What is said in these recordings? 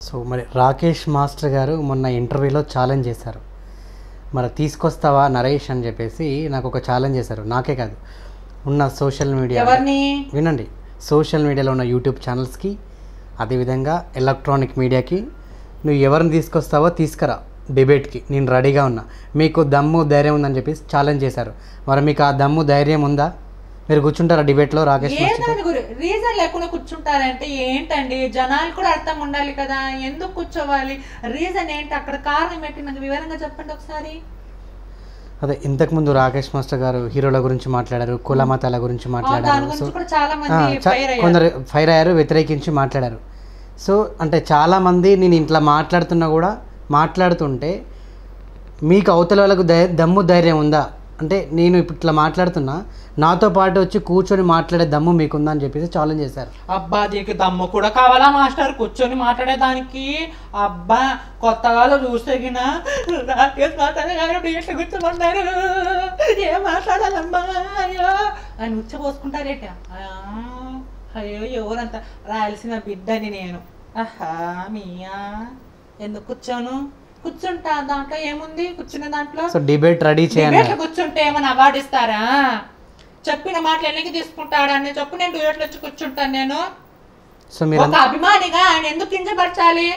So మరి Rakesh master గారు మొన్న ఇంటర్వ్యూలో ఛాలెంజ్ చేశారు మరి తీసుకొస్తావా నరేష్ అని చెప్పేసి నాకు ఒక ఛాలెంజ్ చేశారు నాకే కాదు ఉన్న సోషల్ మీడియా ఎవరిని వినండి సోషల్ మీడియాలో ఉన్న యూట్యూబ్ ఛానల్స్కి అదేవిధంగా ఎలక్ట్రానిక్ మీడియాకి నువ్వు ఎవరిని తీసుకొస్తావో తీసుకురా డిబేట్కి నేను రెడీగా ఉన్నా మీకు దమ్ము ధైర్యం ఉందని చెప్పేసి ఛాలెంజ్ చేశారు మరి మీకు ఆ దమ్ము ధైర్యం ఉందా మీరు కూర్చుంటారా డిబేట్లో రాకేష్ ఏ మాస్టర్ దాని గురి రీజన్ లేకుండా కూర్చుంటారంటే ఏంటండి జనాలు కూడా అర్థం ఉండాలి కదా ఎందుకు కూర్చోవాలి రీజన్ ఏంటి అక్కడ కారణం ఏంటి నాకు వివరంగా చెప్పండి ఒకసారి అదే ఇంతకుముందు రాకేష్ మాస్టర్ గారు హీరోల గురించి మాట్లాడారు కుల మతాల గురించి ఆ, దాని మాట్లాడారు సో గురించి కూడా చాలా ఆ, మంది చా- ఫైర్ అయ్యారు కొందరు ఫైర్ అయ్యారు వ్యతిరేకించి మాట్లాడారు సో అంటే చాలామంది నేను ఇట్లా మాట్లాడుతున్నా కూడా మాట్లాడుతుంటే మీకు అవతల వాళ్ళకు ధై దమ్ము ధైర్యం ఉందా అంటే నేను ఇప్పుడు ఇట్లా మాట్లాడుతున్నా నాతో పాటు వచ్చి కూర్చొని మాట్లాడే దమ్ము మీకుందా అని చెప్పేసి ఛాలెంజ్ చేశారు అబ్బా దీనికి దమ్ము కూడా కావాలా మాస్టర్ కూర్చొని మాట్లాడేదానికి అబ్బా కొత్తగా చూస్తే గిన రాకేష్ మాట్లాడే ఎట్లా కూర్చోమన్నారు ఏం మాట్లాడాలమ్మా అయ్యో అని ఉచ్చపోసుకుంటారేట ఆ, అయ్యో ఎవరంత రాయాల్సిన బిడ్డని నేను ఆహా మీయా ఎందుకు కూర్చోను కూర్చుంటా దాంట్లో ఏముంది కూర్చునే దాంట్లో సో డిబేట్ రెడీ చేయాలి డిబేట్లు కూర్చుంటే ఏమైనా అవార్డు ఇస్తారా చెప్పిన మాటలు ఎన్నికి తీసుకుంటాడా అని చెప్పు నేను డిబేట్లు వచ్చి కూర్చుంటాను నేను సో మీరు ఒక అభిమానిగా ఆయన ఎందుకు కించపరచాలి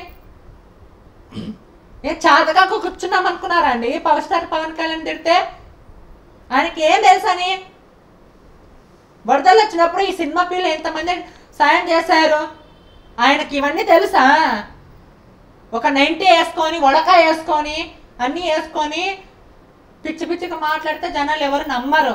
ఏ చాతగా కూర్చున్నాం అనుకున్నారా అండి పవర్ స్టార్ పవన్ కళ్యాణ్ తిడితే ఆయనకి ఏం తెలుసని వరదలు వచ్చినప్పుడు ఈ సినిమా పిల్లలు ఎంతమంది సాయం చేశారు ఆయనకి ఇవన్నీ తెలుసా ఒక నైంటీ వేసుకొని వడక వేసుకొని అన్నీ వేసుకొని పిచ్చి పిచ్చిగా మాట్లాడితే జనాలు ఎవరు నమ్మరు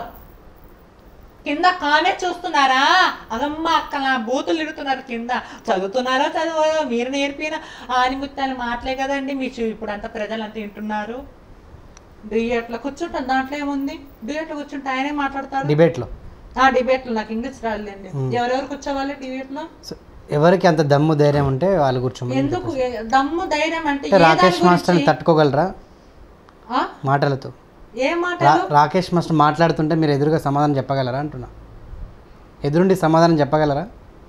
కింద కామెంట్ చూస్తున్నారా అదమ్మ అక్క నా బూతులు తిడుతున్నారు కింద చదువుతున్నారో చదువు మీరు నేర్పిన ఆనిముత్యాలు మాటలే కదండి మీ చూ- ఇప్పుడు అంతా ప్రజలంతా వింటున్నారు డిఎట్లో కూర్చుంటాను దాంట్లో ఏముంది డిఎట్లో కూర్చుంటే ఆయనే మాట్లాడతారు డిబేట్లో ఆ డిబేట్లో నాకు ఇంగ్లీష్ రాలేండి ఎవరెవరు కూర్చోవాలి డిబేట్లో సో ఎవరికి అంత దమ్ము ధైర్యం ఉంటే వాళ్ళు కూర్చోమని ఎందుకు ఏ- దమ్ము ధైర్యం అంటే అంటే ఏ దాని రాకేష్ మాస్టర్ని గురించి? తట్టుకోగలరా ఆ? మాటలతో ఏం రా మాటలు రాకేష్ మాస్టర్ మాట్లాడుతుంటే మీరు ఎదురుగా సమాధానం చెప్పగలరా అంటున్నా ఎదురుండి సమాధానం చెప్పగలరా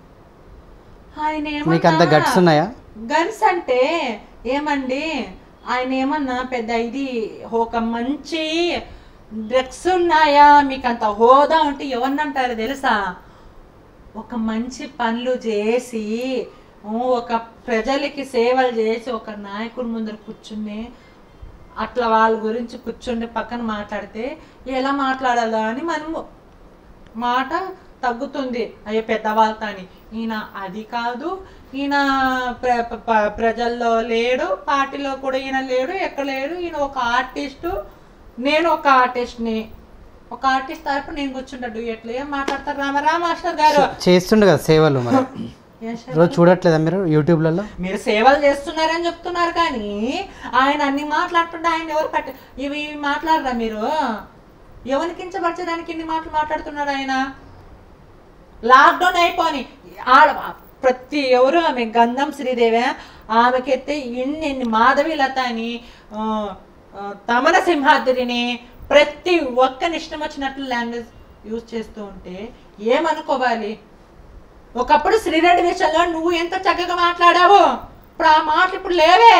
ఆయన మీకు అంత ఏమన్నా గట్స్ ఉన్నాయా గన్స్ అంటే ఏమండి ఆయన ఏమన్నా పెద్ద ఇది ఒక మంచి డ్రగ్స్ ఉన్నాయా మీకు అంత హోదా ఉంటే ఎవరిని అంటారు తెలుసా ఒక మంచి పనులు చేసి ఊ, ఒక ప్రజలకి సేవలు చేసి ఒక నాయకుడి ముందర కూర్చుని అట్లా వాళ్ళ గురించి కూర్చుండి పక్కన మాట్లాడితే ఎలా మాట్లాడాలా అని మనము మాట తగ్గుతుంది అయ్యో పెద్దవాళ్ళతో అని ఈయన అది కాదు ఈయన ప్ర ప- ప- ప్రజల్లో లేడు పార్టీలో కూడా ఈయన లేడు ఎక్కడ లేడు ఈయన ఒక ఆర్టిస్టు నేను ఒక ఆర్టిస్ట్ని ఒక ఆర్టిస్ట్ తరపు నేను కూర్చుంటా డ్యూయట్లు ఏం మాట్లాడతారు రామరా మాస్టర్ గారు చేస్తుండు కదా సేవలు మరి ఏం సార్? రోజు చూడట్లేదా మీరు యూట్యూబ్లలో మీరు సేవలు చేస్తున్నారని చెప్తున్నారు కానీ ఆయన అన్ని మాట్లాడుతుంటే ఆయన ఎవరు పట్ట ఇవి ఇవి మాట్లాడరా మీరు ఎవరిని కించపరచడానికి ఇన్ని మాటలు మాట్లాడుతున్నాడు ఆయన లాక్డౌన్ అయిపోని ఆడ ప్రతి ఎవరు ఆమె గంధం శ్రీదేవి ఆమెకైతే ఇన్ని ఇన్ని మాధవి లత అని ఆ, ఆ, తమన సింహాద్రిని ప్రతి ఒక్కని ఇష్టం వచ్చినట్లు లాంగ్వేజ్ యూజ్ చేస్తూ ఉంటే ఏమనుకోవాలి ఒకప్పుడు శ్రీరెడ్డి విషయంలో నువ్వు ఎంత చక్కగా మాట్లాడావు ఇప్పుడు ఆ మాటలు ఇప్పుడు లేవే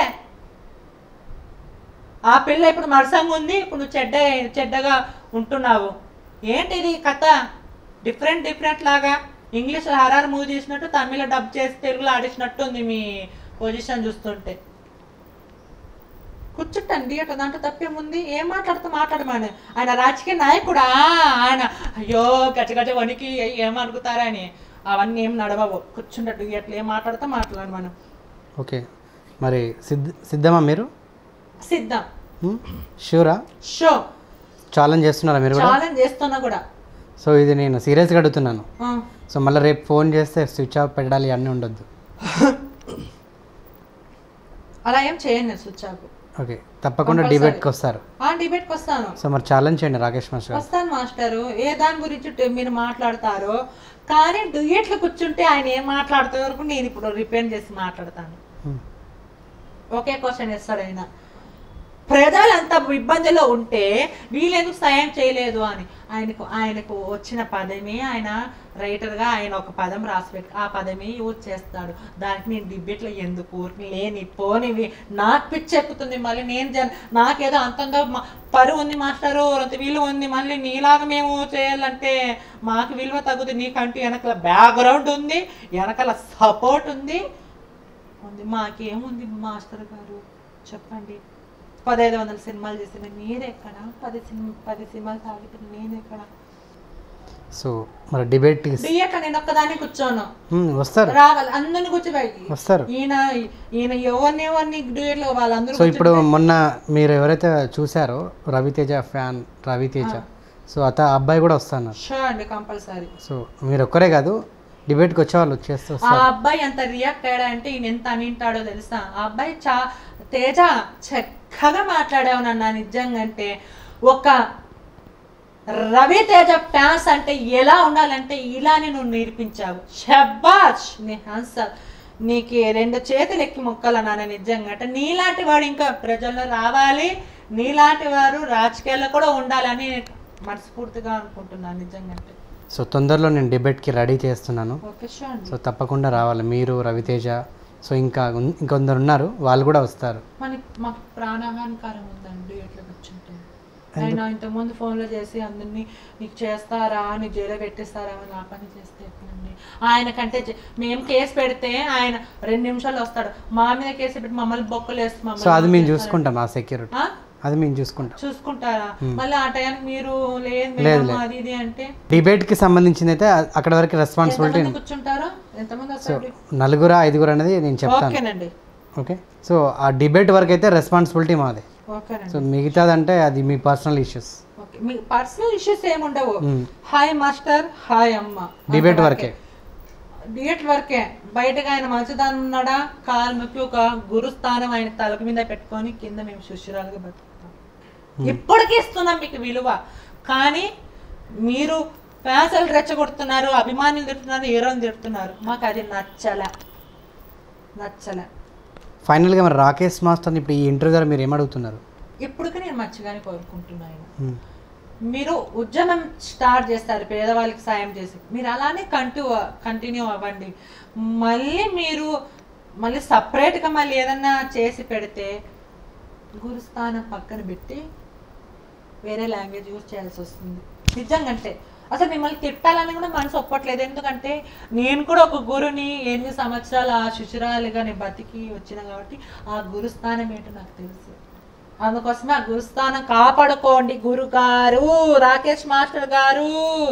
ఆ పిల్ల ఇప్పుడు మరసంగా ఉంది ఇప్పుడు నువ్వు చెడ్డ చెడ్డగా ఉంటున్నావు ఏంటి ఇది కథ డిఫరెంట్ డిఫరెంట్ లాగా ఇంగ్లీష్లో హరార్ మూవీ తీసినట్టు తమిళ డబ్ చేసి తెలుగులో ఆడిసినట్టు ఉంది మీ పొజిషన్ చూస్తుంటే కూర్చుంటండి అట్లా దాంట్లో తప్పేముంది ఏం మాట్లాడుతూ మాట్లాడమని ఆయన రాజకీయ నాయకుడా ఆయన అయ్యో గజ గజ వణికి ఏమనుకుతారా అని అవన్నీ ఏం నడవవు కూర్చుంటట్టు ఎట్లా ఏం మాట్లాడితే మాట్లాడు మనం ఓకే మరి సిద్ధ సిద్ధమా మీరు సిద్ధం షూరా షో ఛాలెంజ్ చేస్తున్నారా మీరు కూడా ఛాలెంజ్ చేస్తున్నా కూడా సో ఇది నేను సీరియస్గా అడుగుతున్నాను ఆ, సో మళ్ళీ రేపు ఫోన్ చేస్తే స్విచ్ ఆఫ్ పెట్టాలి అన్నీ ఉండొద్దు అలా ఏం చేయను నేను స్విచ్ ఆఫ్ ఓకే తప్పకుండా Compulsory. డిబేట్కి వస్తారు ఆ డిబేట్కి వస్తాను సో మరి ఛాలెంజ్ చేయండి రాకేష్ మాస్టర్ గారు వస్తాను మాస్టరు ఏ దాని గురించి ట- మీరు మాట్లాడతారో కానీ డ్యూయట్లు కూర్చుంటే ఆయన ఏం మాట్లాడుతూ వరకు నేను ఇప్పుడు రిపేర్ చేసి మాట్లాడతాను Hmm. ఒకే క్వశ్చన్ ఇస్తాడు ఆయన ప్రజలు అంత ఇబ్బందిలో ఉంటే వీళ్ళెందుకు సాయం చేయలేదు అని ఆయనకు ఆయనకు వచ్చిన పదమే ఆయన రైటర్గా ఆయన ఒక పదం రాసిపెట్టి ఆ పదమే యూజ్ చేస్తాడు దానికి నేను డిబేట్లో ఎందుకు లేని పోనివి నాకు పిచ్చి ఎక్కుతుంది మళ్ళీ నేను జన నాకేదో అంతంగా మ- పరువు ఉంది మాస్టరు అంత విలువ ఉంది మళ్ళీ నీలాగా మేము చేయాలంటే మాకు విలువ తగ్గుతుంది నీకంటూ వెనకాల బ్యాక్గ్రౌండ్ ఉంది వెనకాల సపోర్ట్ ఉంది ఉంది మాకేముంది మాస్టర్ గారు చెప్పండి పదహైదు వందల సినిమాలు చేసిన మీరెక్కడ పది సినిమా పది సినిమాలు సాగితే నేనెక్కడ సో మరి డిబేట్ బియ్యక నేను ఒక్కదాన్ని కూర్చోను వస్తారు రావాలి అందరిని కూర్చోబెట్టి వస్తారు ఈయన ఈయన ఎవరిని ఎవరిని డ్యూయట్లు వాళ్ళందరూ సో ఇప్పుడు మొన్న మీరు ఎవరైతే చూసారో రవితేజ ఫ్యాన్ రవితేజ సో అత ఆ అబ్బాయి కూడా వస్తున్నారు షూర్ అండి కంపల్సరీ సో మీరు ఒక్కరే కాదు డిబేట్కి వచ్చే వాళ్ళు వచ్చేస్తూ ఆ వస్తారు అబ్బాయి ఎంత రియాక్ట్ అయ్యాడంటే ఈయన ఎంత అనింటాడో తెలుసా ఆ అబ్బాయి చా తేజ చక్కగా మాట్లాడావు నన్న నిజంగా అంటే ఒక రవి తేజ ఫ్యాన్స్ అంటే ఎలా ఉండాలంటే ఇలానే నువ్వు నేర్పించావు షబ్బాష్ నీ హంస నీకు రెండు చేతులు ఎక్కి మొక్కలు నాన్న నిజంగా అంటే నీలాంటి వాడు ఇంకా ప్రజల్లో రావాలి నీలాంటి వారు రాజకీయాల్లో కూడా ఉండాలని మనస్ఫూర్తిగా అనుకుంటున్నాను నిజంగా అంటే సో తొందరలో నేను డిబేట్కి రెడీ చేస్తున్నాను ఓకే షూర్ అండి సో తప్పకుండా రావాలి మీరు రవితేజ సో ఇంకా ఉన్- ఇంకొందరు ఉన్నారు వాళ్ళు కూడా వస్తారు మన మాకు ప్రాణహానికారం ఉందండి ఎట్లా కూర్చుంటే ఆయన ఇంతకుముందు ఫోన్లో చేసి అందరినీ నీకు చేస్తారా నీకు జైలు పెట్టిస్తారా అని ఆ పని చేస్తే ఎట్లండి ఆయన కంటే జ- మేము కేసు పెడితే ఆయన రెండు నిమిషాలు వస్తాడు మా మీద కేసు పెట్టి మమ్మల్ని బొక్కలు వేసి సో మమ్మల్ని అది మేము చూసుకుంటాం ఆ సెక్యూరిటీ ఆ? అది మేము చూసుకుంటాం చూసుకుంటారా మళ్ళీ ఆ టైంకి మీరు లేదు లేదు, మేడం అది ఇది అంటే డిబేట్కి సంబంధించింది అయితే అ- అక్కడ వరకు రెస్పాన్సిబిలిటీ ఎంతమంది కూర్చుంటారు ఎంతమంది వస్తారు నలుగురా ఐదుగురు అనేది నేను చెప్తాను ఓకేనండి ఓకే సో ఆ డిబేట్ వరకు అయితే రెస్పాన్సిబిలిటీ మాదే ఓకేనండి సో మిగతాదంటే అది మీ పర్సనల్ ఇష్యూస్ ఓకే మీ పర్సనల్ ఇష్యూస్ ఏముండవు హాయ్ మాస్టర్ హాయ్ అమ్మ డిబేట్ వరకే డిఎట్ వరకే బయటగా ఆయన మంచిదాన్ని ఉన్నాడా కాలు మొక్కి ఒక గురుస్థానం ఆయన తలకు మీద పెట్టుకొని కింద మేము శిష్యురాలుగా బతుకుతాం ఇప్పటికీ ఇస్తున్నాం మీకు విలువ కానీ మీరు ఫ్యాన్సలు రెచ్చగొడుతున్నారు అభిమానులు తిడుతున్నారు హీరోని తిడుతున్నారు మాకు అది నచ్చలే నచ్చలే ఫైనల్గా మరి రాకేష్ మాస్టర్ని ఇప్పుడు ఈ ఇంటర్వ్యూ ద్వారా మీరు ఏమడుగుతున్నారు ఇప్పటికీ నేను మంచిగానే కోరుకుంటున్నాను మ్మ్. మీరు ఉద్యమం స్టార్ట్ చేస్తారు పేదవాళ్ళకి సాయం చేసి మీరు అలానే కంటిన్యూ కంటిన్యూ అవ్వండి మళ్ళీ మీరు మళ్ళీ సపరేట్గా మళ్ళీ ఏదన్నా చేసి పెడితే గురుస్థానం పక్కన పెట్టి వేరే లాంగ్వేజ్ యూజ్ చేయాల్సి వస్తుంది నిజంగా అంటే అసలు మిమ్మల్ని తిట్టాలని కూడా మనసు ఒప్పట్లేదు ఎందుకంటే నేను కూడా ఒక గురుని ఎన్ని సంవత్సరాలు ఆ శిశురాలుగా నేను బతికి వచ్చిన కాబట్టి ఆ గురుస్థానం ఏంటో నాకు తెలుసు అందుకోసమే ఆ గురుస్థానం కాపాడుకోండి గురుగారు రాకేష్ మాస్టర్ గారు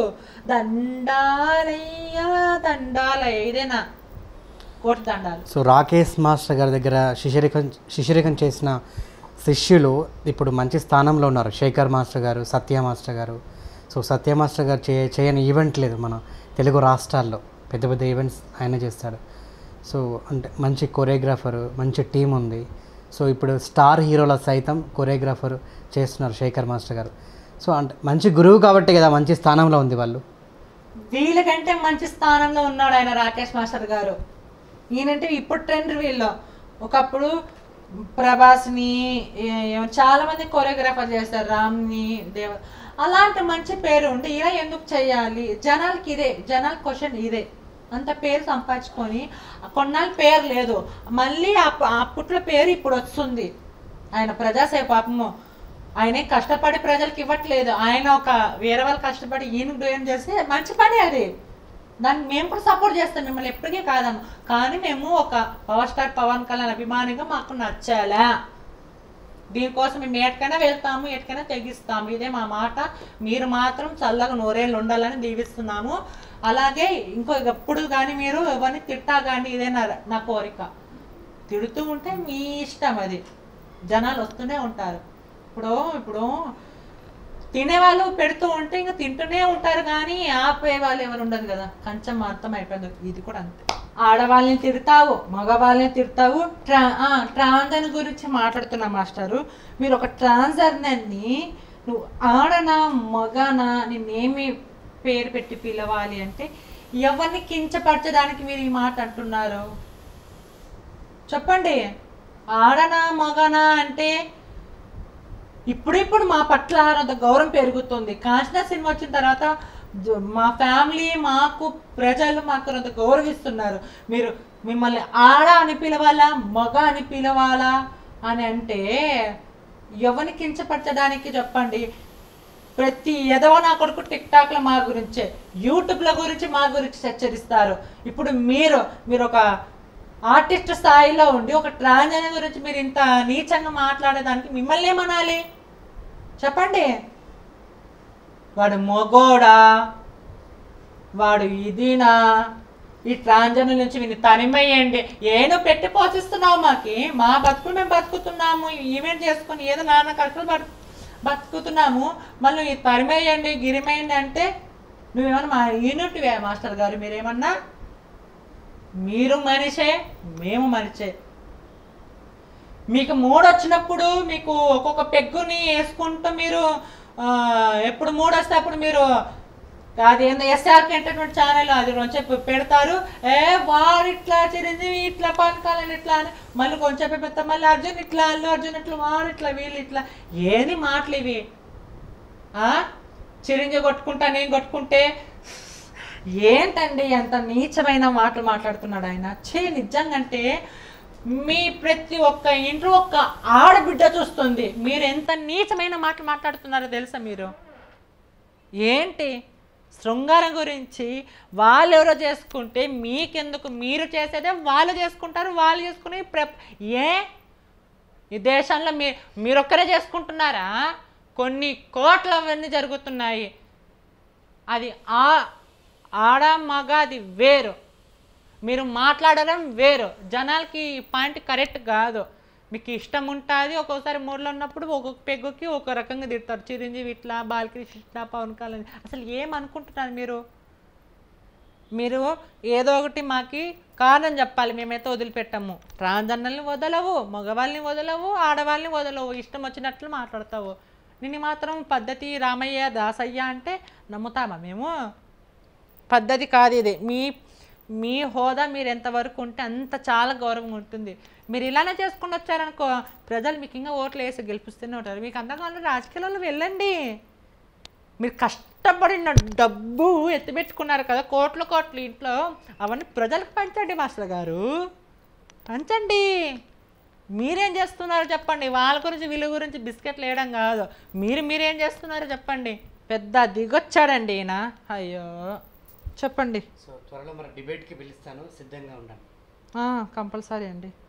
దండాలయ్యా దండాలయ్య ఇదేనా కోటి దండాలు సో రాకేష్ మాస్టర్ గారి దగ్గర శిశిరికం శిశిరికం చేసిన శిష్యులు ఇప్పుడు మంచి స్థానంలో ఉన్నారు శేఖర్ మాస్టర్ గారు సత్య మాస్టర్ గారు సో సత్య మాస్టర్ గారు చే చేయని ఈవెంట్ లేదు మన తెలుగు రాష్ట్రాల్లో పెద్ద పెద్ద ఈవెంట్స్ ఆయన చేస్తాడు సో అంటే మంచి కొరియోగ్రాఫరు మంచి టీం ఉంది సో ఇప్పుడు స్టార్ హీరోల సైతం కొరియోగ్రాఫర్ చేస్తున్నారు శేఖర్ మాస్టర్ గారు సో అంటే మంచి గురువు కాబట్టి కదా మంచి స్థానంలో ఉంది వాళ్ళు వీళ్ళకంటే మంచి స్థానంలో ఉన్నాడు ఆయన రాకేష్ మాస్టర్ గారు ఈయనంటే ఇప్పుడు ట్రెండ్ వీళ్ళు ఒకప్పుడు ప్రభాస్ని ఏ- ఏ- చాలా మంది కొరియోగ్రాఫర్ చేస్తారు రామ్ని దేవ అలాంటి మంచి పేరు ఉండి ఇలా ఎందుకు చేయాలి జనాలకి ఇదే జనాల క్వశ్చన్ ఇదే అంత పేరు సంపాదించుకొని కొన్నాళ్ళు పేరు లేదు మళ్ళీ అప్ప- అప్పట్లో పేరు ఇప్పుడు వస్తుంది ఆయన ప్రజాసేవ పాపము ఆయనే కష్టపడి ప్రజలకు ఇవ్వట్లేదు ఆయన ఒక వేరే వాళ్ళు కష్టపడి ఈయన డోయం చేస్తే మంచి పని అది దాన్ని మేము కూడా సపోర్ట్ చేస్తాం మిమ్మల్ని ఎప్పటికీ కాదము కానీ మేము ఒక పవర్ స్టార్ పవన్ కళ్యాణ్ అభిమానిగా మాకు నచ్చాలా దీనికోసం మేము ఎక్కడికైనా వెళ్తాము ఎక్కడికైనా తెగిస్తాము ఇదే మా మాట మీరు మాత్రం చల్లగా నూరేళ్ళు ఉండాలని దీవిస్తున్నాము అలాగే ఇంకో ఎప్పుడు కానీ మీరు ఎవరిని తిట్టా కానీ ఇదే నా నా కోరిక తిడుతూ ఉంటే మీ ఇష్టం అది జనాలు వస్తూనే ఉంటారు ఇప్పుడు ఇప్పుడు తినేవాళ్ళు పెడుతూ ఉంటే ఇంకా తింటూనే ఉంటారు కానీ ఆపే వాళ్ళు ఎవరు ఉండదు కదా కొంచెం అర్థం అయిపోయింది ఇది కూడా అంతే ఆడవాళ్ళని తిడతావు మగవాళ్ళని తిడతావు ట్రా ఆ, ట్రాన్జర్ గురించి మాట్లాడుతున్నా మాస్టారు మీరు ఒక ట్రాన్జర్ని నువ్వు ఆడనా మగనా నిన్నేమి పేరు పెట్టి పిలవాలి అంటే ఎవరిని కించపరచడానికి మీరు ఈ మాట అంటున్నారు చెప్పండి ఆడనా మగనా అంటే ఇప్పుడిప్పుడు మా పట్ల అంత గౌరవం పెరుగుతుంది కాంచనా సినిమా వచ్చిన తర్వాత జ- మా ఫ్యామిలీ మాకు ప్రజలు మాకు అంత గౌరవిస్తున్నారు మీరు మిమ్మల్ని ఆడ అని పిలవాలా మగ అని పిలవాలా అని అంటే ఎవరిని కించపరచడానికి చెప్పండి ప్రతి ఎదవ నా కొడుకు టిక్ టాక్లో మా గురించే యూట్యూబ్ల గురించి మా గురించి హెచ్చరిస్తారు ఇప్పుడు మీరు మీరు ఒక ఆర్టిస్ట్ స్థాయిలో ఉండి ఒక ట్రాన్జెండర్ గురించి మీరు ఇంత నీచంగా మాట్లాడేదానికి మిమ్మల్ని ఏమనాలి చెప్పండి వాడు మొగోడా వాడు ఇదినా ఈ ట్రాన్జెండర్ నుంచి వీని తనిమయ్యండి ఏదో పెట్టి పోషిస్తున్నావు మాకి మా బతుకులు మేము బతుకుతున్నాము ఈవెంట్ చేసుకొని ఏదో నాన్న కష్టలు బతు బతుకుతున్నాము మళ్ళీ ఈ తరిమేయండి గిరిమేయండి అంటే నువ్వేమన్నా మా యూనిట్వే మాస్టర్ గారు మీరేమన్నా మీరు మనిషే మేము మనిషే మీకు మూడు వచ్చినప్పుడు మీకు ఒక్కొక్క పెగ్గుని వేసుకుంటూ మీరు ఆ, ఎప్పుడు మూడు వస్తే అప్పుడు మీరు అది ఏందో ఎస్ఆర్కి ఎంటర్టైన్మెంట్ ఛానల్ అది కొంచెం పెడతారు ఏ వాడు ఇట్లా చిరంజీవి ఇట్లా పవన్ కళ్యాణ్ ఇట్లా అని మళ్ళీ కొంచెం పెడతా మళ్ళీ అర్జున్ ఇట్లా అల్లు అర్జున్ ఇట్లా వాడు ఇట్లా వీళ్ళు ఇట్లా ఏది మాటలు ఇవి ఆ? చిరంజీవి కొట్టుకుంటా నేను కొట్టుకుంటే ఏంటండి ఎంత నీచమైన మాటలు మాట్లాడుతున్నాడు ఆయన చే నిజంగంటే మీ ప్రతి ఒక్క ఇంట్లో ఒక్క ఆడబిడ్డ చూస్తుంది మీరు ఎంత నీచమైన మాటలు మాట్లాడుతున్నారో తెలుసా మీరు ఏంటి శృంగారం గురించి వాళ్ళు ఎవరో చేసుకుంటే మీకెందుకు మీరు చేసేదే వాళ్ళు చేసుకుంటారు వాళ్ళు చేసుకుని ప్ర ఏ ఈ దేశంలో మీ మీరొక్కరే చేసుకుంటున్నారా కొన్ని కోట్ల అవన్నీ జరుగుతున్నాయి అది ఆ ఆడ మగ అది వేరు మీరు మాట్లాడడం వేరు జనాలకి ఈ పాయింట్ కరెక్ట్ కాదు మీకు ఇష్టం ఉంటుంది ఒక్కోసారి మూడులో ఉన్నప్పుడు ఒక్కొక్క పెగ్గుకి ఒక రకంగా తిడతారు చిరంజీవి ఇట్లా బాలకృష్ణ ఇట్లా పవన్ కళ్యాణ్ అసలు ఏమనుకుంటున్నారు మీరు మీరు ఏదో ఒకటి మాకి కారణం చెప్పాలి మేమైతే వదిలిపెట్టాము ట్రాన్జెండర్ని వదలవు మగవాళ్ళని వదలవు ఆడవాళ్ళని వదలవు ఇష్టం వచ్చినట్లు మాట్లాడతావు నిన్ను మాత్రం పద్ధతి రామయ్య దాసయ్య అంటే నమ్ముతామా మేము పద్ధతి కాదు ఇది మీ మీ హోదా మీరు ఎంతవరకు ఉంటే అంత చాలా గౌరవం ఉంటుంది మీరు ఇలానే చేసుకుని వచ్చారనుకో ప్రజలు మీకు ఇంకా ఓట్లు వేసి గెలిపిస్తూనే ఉంటారు మీకు అంతకాలం రాజకీయాల్లో వెళ్ళండి మీరు కష్టపడిన డబ్బు ఎత్తిపెట్టుకున్నారు కదా కోట్ల కోట్లు ఇంట్లో అవన్నీ ప్రజలకు పంచండి మాస్టర్ గారు పంచండి మీరేం చేస్తున్నారో చెప్పండి వాళ్ళ గురించి వీళ్ళ గురించి బిస్కెట్లు వేయడం కాదు మీరు మీరేం చేస్తున్నారో చెప్పండి పెద్ద దిగొచ్చాడండి ఈయన అయ్యో చెప్పండి సో త్వరలో మరి డిబేట్కి పిలుస్తాను సిద్ధంగా ఉండండి కంపల్సరీ అండి